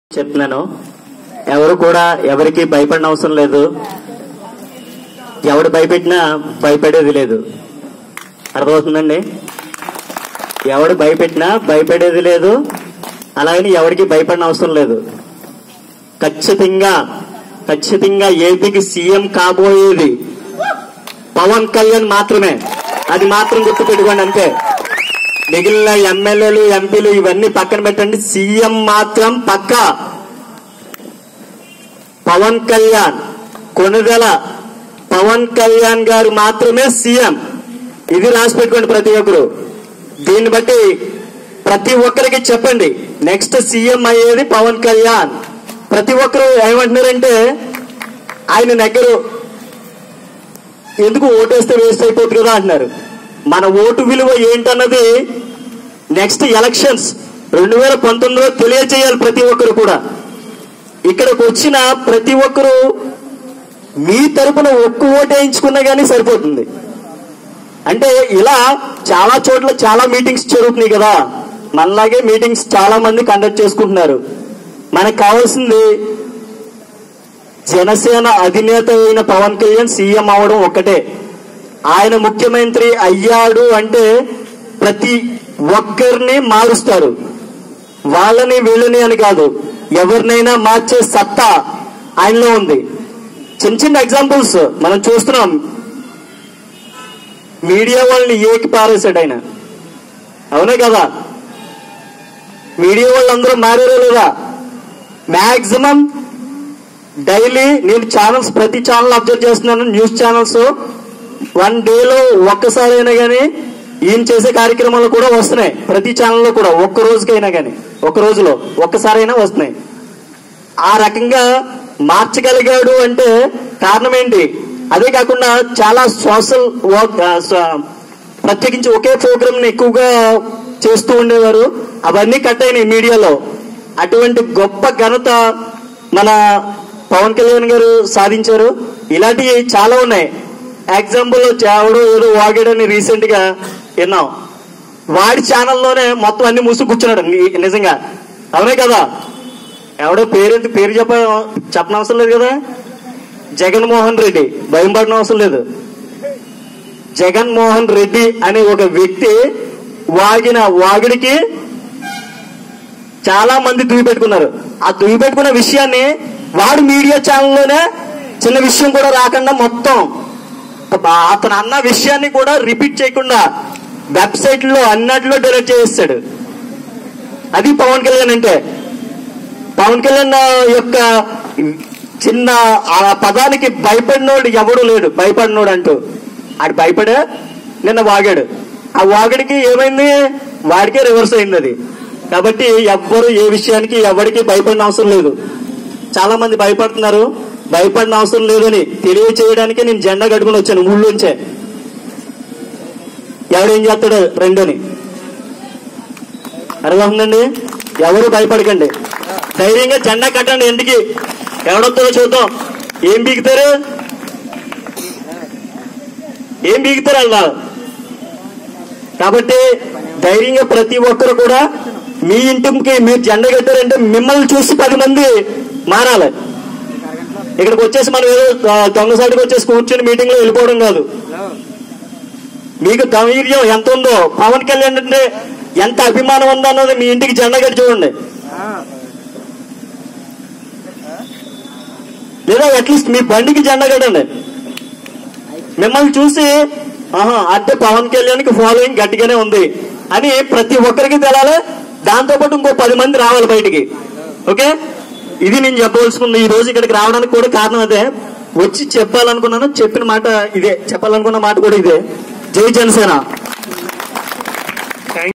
చెప్తున్నాను ఎవరు కూడా ఎవరికి భయపడిన అవసరం లేదు ఎవడు భయపెట్టినా భయపడేది లేదు అర్థమవుతుందండి ఎవడు భయపెట్టినా భయపడేది లేదు అలాగని ఎవరికి భయపడిన అవసరం లేదు ఖచ్చితంగా ఖచ్చితంగా ఏపీకి సీఎం కాబోయేది పవన్ కళ్యాణ్ మాత్రమే అది మాత్రం గుర్తుపెట్టుకోండి అంతే మిగిలిన ఎమ్మెల్యేలు ఎంపీలు ఇవన్నీ పక్కన పెట్టండి సీఎం మాత్రం పక్కా పవన్ కళ్యాణ్ కొనుగల పవన్ కళ్యాణ్ గారు మాత్రమే సీఎం ఇది రాసి పెట్టుకోండి ప్రతి ఒక్కరు దీన్ని బట్టి ప్రతి ఒక్కరికి చెప్పండి నెక్స్ట్ సీఎం అయ్యేది పవన్ కళ్యాణ్ ప్రతి ఒక్కరు ఏమంటున్నారంటే ఆయన నెగ్గరు ఎందుకు ఓటేస్తే వేస్ట్ అయిపోతుంది కదా అంటున్నారు మన ఓటు విలువ ఏంటన్నది నెక్స్ట్ ఎలక్షన్స్ రెండు వేల పంతొమ్మిదిలో తెలియజేయాలి ప్రతి ఒక్కరు కూడా ఇక్కడికి వచ్చిన ప్రతి ఒక్కరు మీ తరపున ఒక్క ఓటు వేయించుకున్నా కానీ సరిపోతుంది అంటే ఇలా చాలా చోట్ల చాలా మీటింగ్స్ జరుగుతున్నాయి కదా మనలాగే మీటింగ్స్ చాలా మంది కండక్ట్ చేసుకుంటున్నారు మనకు కావాల్సింది జనసేన అధినేత అయిన పవన్ కళ్యాణ్ సీఎం అవడం ఒక్కటే ఆయన ముఖ్యమంత్రి అయ్యాడు అంటే ప్రతి ఒక్కరిని మారుస్తారు వాళ్ళని వీళ్ళని అని కాదు ఎవరినైనా మార్చే సత్తా ఆయనలో ఉంది చిన్న చిన్న ఎగ్జాంపుల్స్ మనం చూస్తున్నాం మీడియా వాళ్ళని ఏకి పారేశాడు ఆయన అవునే కదా మీడియా వాళ్ళందరూ మారారో లేదా మాక్సిమం డైలీ నేను ఛానల్స్ ప్రతి ఛానల్ అబ్జర్వ్ చేస్తున్నాను న్యూస్ ఛానల్స్ వన్ డేలో ఒక్కసారైనా కానీ ఈయన చేసే కార్యక్రమాలు కూడా వస్తున్నాయి ప్రతి ఛానల్లో కూడా ఒక్క రోజుకైనా కానీ ఒక్క రోజులో ఒక్కసారైనా వస్తున్నాయి ఆ రకంగా మార్చగలిగాడు అంటే కారణం ఏంటి అదే కాకుండా చాలా సోషల్ వర్క్ ఆ, స- ప్రత్యేకించి ఒకే ప్రోగ్రామ్ ని ఎక్కువగా చేస్తూ ఉండేవారు అవన్నీ కట్ అయినాయి మీడియాలో అటువంటి గొప్ప ఘనత మన పవన్ కళ్యాణ్ గారు సాధించారు ఇలాంటివి చాలా ఉన్నాయి ఎగ్జాంపుల్ చావుడు ఏదో వాగాడని రీసెంట్ గా విన్నాం వాడి ఛానల్లోనే మొత్తం అన్ని మూసి కూర్చున్నాడు ని- నిజంగా అవునే కదా ఎవడో పేరు పేరు చెప్ప చెప్పనవసరం లేదు కదా జగన్మోహన్ రెడ్డి భయం పడిన అవసరం లేదు జగన్మోహన్ రెడ్డి అనే ఒక వ్యక్తి వాగిన వాగుడికి చాలా మంది దుయ్యి పెట్టుకున్నారు ఆ దుయ్యి పెట్టుకున్న విషయాన్ని వాడు మీడియా ఛానల్లోనే చిన్న విషయం కూడా రాకుండా మొత్తం అతను అన్న విషయాన్ని కూడా రిపీట్ చేయకుండా వెబ్సైట్ లో అన్నట్లో డైరెక్ట్ చేస్తాడు అది పవన్ కళ్యాణ్ అంటే పవన్ కళ్యాణ్ యొక్క చిన్న ఆ పదానికి భయపడినోడు ఎవడు లేడు భయపడినోడు అంటూ ఆడు భయపడే నిన్న వాగాడు ఆ వాగడికి ఏమైంది వాడికే రివర్స్ అయింది అది కాబట్టి ఎవ్వరు ఏ విషయానికి ఎవరికి భయపడిన అవసరం లేదు చాలా మంది భయపడుతున్నారు భయపడిన అవసరం లేదని తెలియచేయడానికి నేను జెండా కట్టుకుని వచ్చాను ఊళ్ళోంచే ఎవడేం చేస్తాడు రెండోని అర్థమవుతుందండి ఎవరు భయపడకండి ధైర్యంగా జెండా కట్టండి ఇంటికి ఎవడొస్తారో చూద్దాం ఏం బీగుతారు ఏం బీగుతారు అలా కాబట్టి ధైర్యంగా ప్రతి ఒక్కరు కూడా మీ ఇంటికి మీరు జెండా కట్టారంటే మిమ్మల్ని చూసి పది మంది మారాలి ఇక్కడికి వచ్చేసి మనం ఏదో ఆ, దొంగసాటికి వచ్చేసి కూర్చొని మీటింగ్ లో వెళ్ళిపోవడం కాదు మీకు ధైర్యం ఎంత ఉందో పవన్ కళ్యాణ్ అంటే ఎంత అభిమానం ఉందో అన్నది మీ ఇంటికి జెండా కట్టి చూడండి లేదా అట్లీస్ట్ మీ బండికి జెండా కట్టండి మిమ్మల్ని చూసి ఆహా అంటే పవన్ కళ్యాణ్కి ఫాలోయింగ్ గట్టిగానే ఉంది అని ప్రతి ఒక్కరికి తెలాలి దాంతోపాటు ఇంకో పది మంది రావాలి బయటికి ఓకే ఇది నేను చెప్పవలసింది ఈ రోజు ఇక్కడికి రావడానికి కూడా కారణం అదే వచ్చి చెప్పాలనుకున్నాను చెప్పిన మాట ఇదే చెప్పాలనుకున్న మాట కూడా ఇదే జై జనసేన